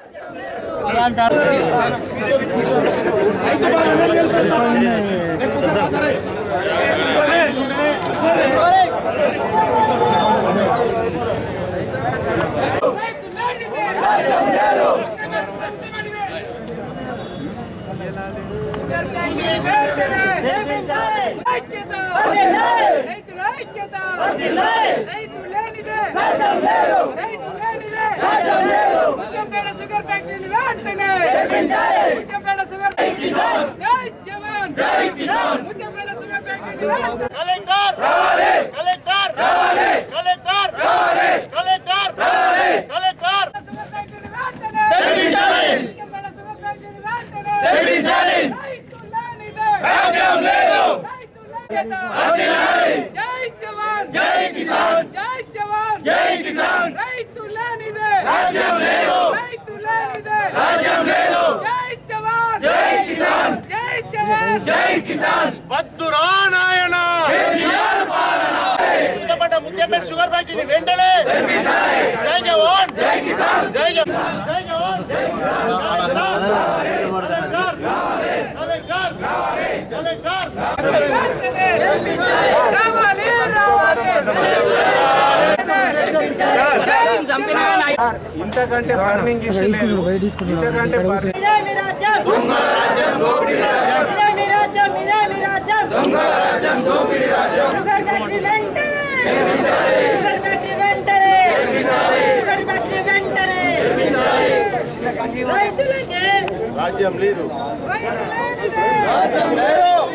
రైతుల ఐక్యత రైతు లేనిదే రైతు లేనిదే ముత్యంపేట షుగర్ ఫ్యాక్టరీని వెంటనే ముత్యంపేట షుగర్ జై జవాన్ జై కిసాన్ ముత్యంపేట షుగర్ ఫ్యాక్టరీని వెంటనే కలెక్టర్ రావాలి కలెక్టర్ రావాలి కలెక్టర్ రావాలి కలెక్టర్ రావాలి కలెక్టర్ షుగర్ ఫ్యాక్టరీని వెంటనే తెప్పించాలి. ముత్యంపేట షుగర్ ఫ్యాక్టరీని వెంటనే తెప్పించాలి. రైతు లేనిదే రాజ్యం లేదు. రైతు లేనిదే వర్ధిల్లాలి. జై జవాన్ జై కిసాన్. జై జవాన్ జై కిసాన్. రైతు లేనిదే రాజ్యం లేదు. రైతు లేనిదే రాజ్యం లేదు. జై జవాన్ జై కిసాన్. జై జవాన్ జై కిసాన్ వద్దురా నాయన కేసీఆర్ పాలన మూతపడ్డ ముత్యంపేట షుగర్ ఫ్యాక్టరీని వెంటనే జై జవాన్ జై కిసాన్ జై జవాన్ జై జవాన్ కలెక్టర్ కలెక్టర్ కలెక్టర్ వెంటనే రావాలి రావాలి ఇంతకంటే బర్నింగ్ ఇష్యూ లేదు ఇంతకంటే burning- ఇదేమి రాజ్యం ఇదేమి రాజ్యం ఇదేమి రాజ్యం షుగర్ ఫ్యాక్టరీ వెంటనే షుగర్ ఫ్యాక్టరీ వెంటనే షుగర్ ఫ్యాక్టరీ వెంటనే రైతులకి రాజ్యం లేదు రైతులకి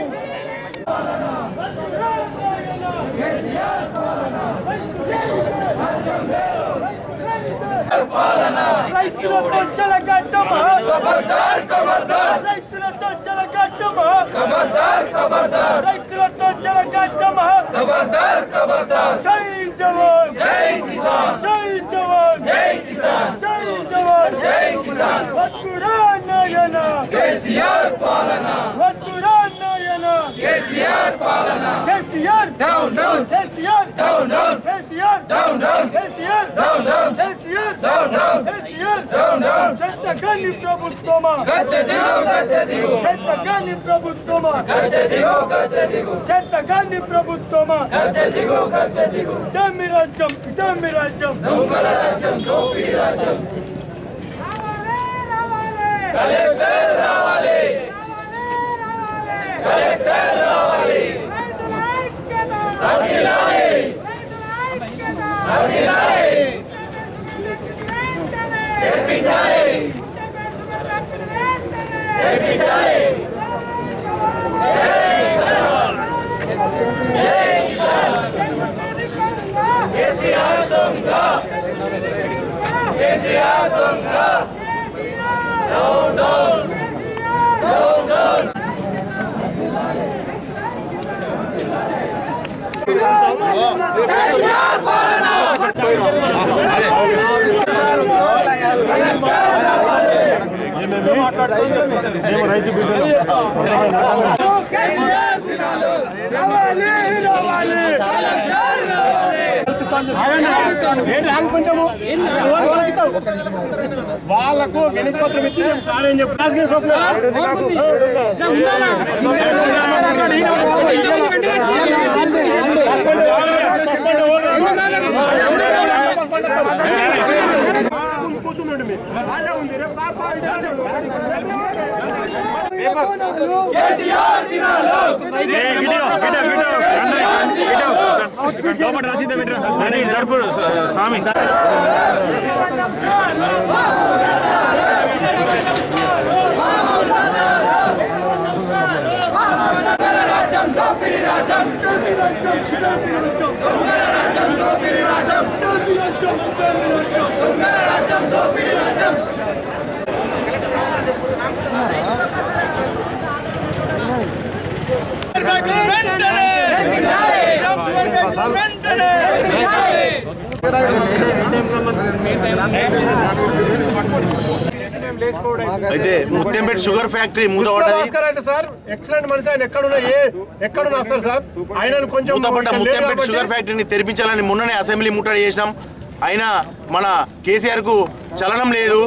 రైతులతో జలగడ్డమా ఖబర్దార్ ఖబర్దార్ రైతులతో జలగడ్డమా ఖబర్దార్ ఖబర్దార్ రైతులతో జలగడ్డమా ఖబర్దార్ ఖబర్దార్ జై జవాన్ జై కిసాన్ జై జవాన్ జై కిసాన్ జై జవాన్ జై కిసాన్ వద్దురా నాయన కేసీఆర్ పాలన వద్దురా నాయన కేసీఆర్ పాలన KCR down down KCR down down KCR down down KCR down down KCR down down KCR down down చెత్తగాని ప్రభుత్వమా గద్దె దిగు గద్దె దిగు చెత్తగాని ప్రభుత్వమా గద్దె దిగు గద్దె దిగు చెత్తగాని ప్రభుత్వమా గద్దె దిగు గద్దె దిగు ఇదేమి రాజ్యం ఇదేమి రాజ్యం దొంగల రాజ్యం దోపిడీ రాజ్యం రావాలి రావాలి కలెక్టర్ రావాలి కలెక్టర్ రావాలి రైతుల ఐక్యత వర్ధిల్లాలి. రైతుల ఐక్యత వర్ధిల్లాలి. వెంటనే తెప్పించాలి వెంటనే తెప్పించాలి కేసీఆర్ దొంగ కేసీఆర్ దొంగ డౌన్ డౌన్ డౌన్ డౌన్ వాళ్ళకు వెనక పత్రం ఇచ్చి మేము సార్ ఏం చెప్పి రాజకీయ కూర్చుండండి మీరు వాళ్ళే ఉంది రేపు సార్ అయితే ముత్యంపేట షుగర్ ఫ్యాక్టరీ మూతపడ్డది భాస్కర్ అంటే సార్ ఎక్సలెంట్ మనిషి ఆయన ఎక్కడున్నా ఏ ఎక్కడున్నా వస్తారు సార్ ఆయన కొంచెం మూతపడ్డ ఇక్కడ లేరు ముత్యంపేట కాబట్టి షుగర్ ఫ్యాక్టరీని తెరిపించాలని మొన్ననే అసెంబ్లీ ముట్టడి చేసినాం అయినా మన కేసీఆర్ కు చలనం లేదు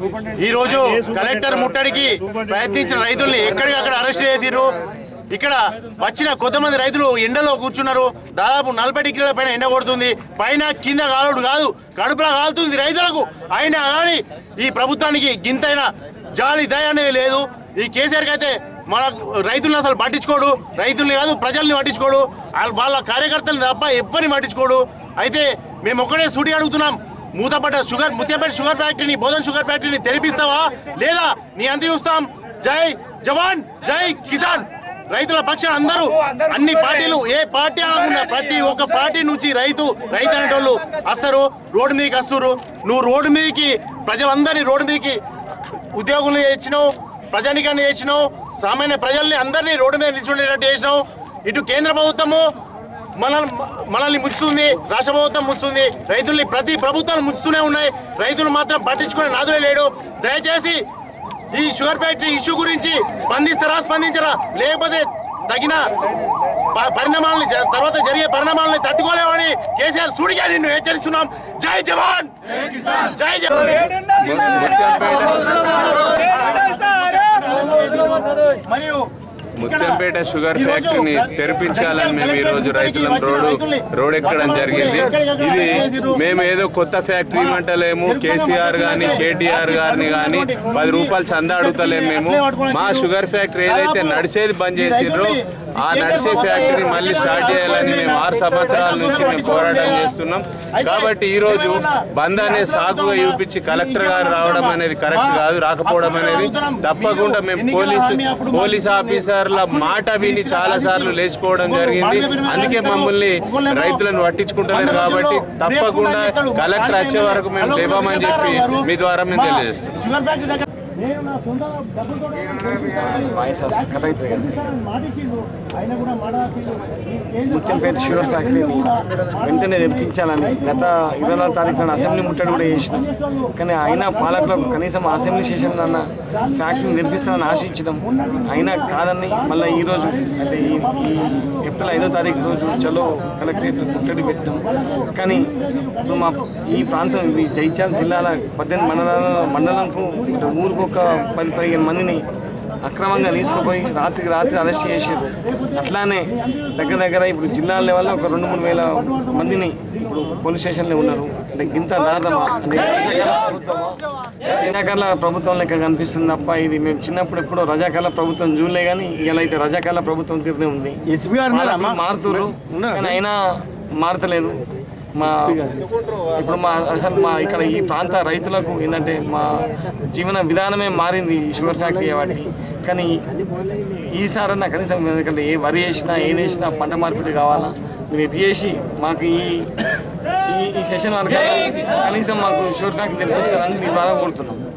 ఈ రోజు కలెక్టర్ ముట్టడికి ప్రయత్నించిన రైతుల్ని ఎక్కడికక్కడ అరెస్ట్ చేసిర్రు ఇక్కడ వచ్చిన కొంతమంది రైతులు ఎండలో కూర్చున్నారు దాదాపు నలభై డిగ్రీల పైన ఎండ కొడుతుంది పైన కింద కాలుడు కాదు కడుపులో కాలుతుంది రైతులకు అయినా కానీ ఈ ప్రభుత్వానికి గింతైన జాలి దయ అనేది లేదు ఈ కేసీఆర్కి అయితే మన రైతులను అసలు పట్టించుకోడు రైతుల్ని కాదు ప్రజల్ని పట్టించుకోడు వాళ్ళ- వాళ్ళ కార్యకర్తలు తప్ప ఎవరిని పట్టించుకోడు అయితే మేము ఒక్కడే సూటి అడుగుతున్నాం మూతపడ్డ షుగర్ ముత్యంపేట షుగర్ ఫ్యాక్టరీని బోధన్ షుగర్ ఫ్యాక్టరీని తెరిపిస్తావా లేదా నీ అంత చూస్తాం జై జవాన్ జై కిసాన్ రైతుల పక్షాన అందరూ అన్ని పార్టీలు ఏ పార్టీ అనకుండా ప్రతి ఒక్క పార్టీ నుంచి రైతు రైతు అనేటోళ్ళు వస్తారు రోడ్డు మీదకి వస్తారు నువ్వు రోడ్డు మీదకి ప్రజలందరినీ రోడ్డు మీదకి ఉద్యోగులు చేసినావు ప్రజానికాన్ని చేసినావు సామాన్య ప్రజల్ని అందరినీ రోడ్డు మీద నిల్చుండేటట్టు చేసినావు ఇటు కేంద్ర ప్రభుత్వము మనల్ని మనల్ని ముంచుతుంది రాష్ట్ర ప్రభుత్వం ముంచుతుంది రైతుల్ని ప్రతి ప్రభుత్వాలు ముంచుతూనే ఉన్నాయి రైతులు మాత్రం పట్టించుకునే నాదులే లేడు దయచేసి ఈ షుగర్ ఫ్యాక్టరీ ఇష్యూ గురించి స్పందిస్తారా స్పందించరా లేకపోతే తగిన ప- పరిణామాలని జ- తర్వాత జరిగే పరిణామాలని తట్టుకోలేమని కేసీఆర్ సూడిగా నిన్ను హెచ్చరిస్తున్నాం జై జవాన్ జై జవాన్ మరియు ముత్యంపేట షుగర్ ఫ్యాక్టరీని తెరిపించాలని మేము ఈ రోజు రైతులం రోడ్డు రోడ్ ఎక్కడం జరిగింది ఇది మేము ఏదో కొత్త ఫ్యాక్టరీ అంటలేము కేసీఆర్ గాని కేటీఆర్ గారిని గాని పది రూపాయలు చందా అడుగుతలేము మేము మా షుగర్ ఫ్యాక్టరీ ఏదైతే నడిచేది బంద్ చేసిండ్రో ఆ నడిచే ఫ్యాక్టరీ మళ్ళీ స్టార్ట్ చేయాలని మేము ఆరు సంవత్సరాల నుంచి మేము పోరాటం చేస్తున్నాం కాబట్టి ఈ రోజు బంద్ అనే సాగుగా చూపించి కలెక్టర్ గారు రావడం అనేది కరెక్ట్ కాదు రాకపోవడం అనేది తప్పకుండా మేము పోలీసు పోలీస్ ఆఫీసర్ల మాట విని చాలా సార్లు లేచిపోవడం జరిగింది అందుకే మమ్మల్ని రైతులను పట్టించుకుంటలేరు కాబట్టి తప్పకుండా కలెక్టర్ వచ్చే వరకు మేము లేవామని చెప్పి మీ ద్వారా మేము తెలియజేస్తాం షుగర్ ఫ్యాక్టరీ దగ్గర నేను నా సొంత డబ్బులతో వాయిస్ కట్ అవుతుంది కదా మాటిచ్చిండు ఆయన కూడా మాట్లాడుతూ ముత్యంపేట షుగర్ ఫ్యాక్టరీని వెంటనే తెప్పించాలని గత ఇరవై నాలుగు తారీఖున అసెంబ్లీ ముట్టడి కూడా చేసినాం కానీ అయినా పాలకులకు కనీసం అసెంబ్లీ స్టేషన్ అన్న ఫ్యాక్టరీని తెప్పిస్తానని ఆశించడం అయినా కాదని మళ్ళీ ఈ రోజు అంటే ఈ ఈ ఏప్రిల్ ఐదో తారీఖు రోజు చలో కలెక్టరేట్ ముట్టడి పెట్టినాం కానీ ఇప్పుడు మా ఈ ప్రాంతం ఈ జైచాల్ జిల్లాల పద్దెనిమిది మండలాల మండలంకు అంటే ఊరికి ఒక పది పదిహేను మందిని అక్రమంగా తీసుకుపోయి రాత్రికి రాత్రి అరెస్ట్ చేసారు అట్లానే దగ్గర దగ్గర ఇప్పుడు జిల్లా లెవెల్లో ఒక రెండు మూడు వేల మందిని ఇప్పుడు పోలీస్ స్టేషన్లో ఉన్నారు అంటే గింత దారుణమా అంటే రజాకాల ప్రభుత్వమా రజాకాల ప్రభుత్వం లెక్క కనిపిస్తుంది తప్ప ఇది మేము చిన్నప్పుడు ఎప్పుడో రజాకాల ప్రభుత్వం చూడలే కానీ ఇలా అయితే రజాకాల ప్రభుత్వం తీరునే ఉంది పాలకులు మారుతున్నారు కానీ అయినా మారతలేదు మా ఇప్పుడు మా అసలు మా ఇక్కడ ఈ ప్రాంత రైతులకు ఏంటంటే మా జీవన విధానమే మారింది ఈ షుగర్ ఫ్యాక్టరీ వాటికి కానీ ఈసారన్నా కనీసం ఎందుకంటే ఏ వరి వేసినా ఏది వేసినా పంట మార్పిడి కావాలా మీరు ఎటు చేసి మాకు ఈ ఈ ఈ సెషన్ వరకు కనీసం మాకు షుగర్ ఫ్యాక్టరీ తెప్పిస్తారని మీ ద్వారా కోరుతున్నాం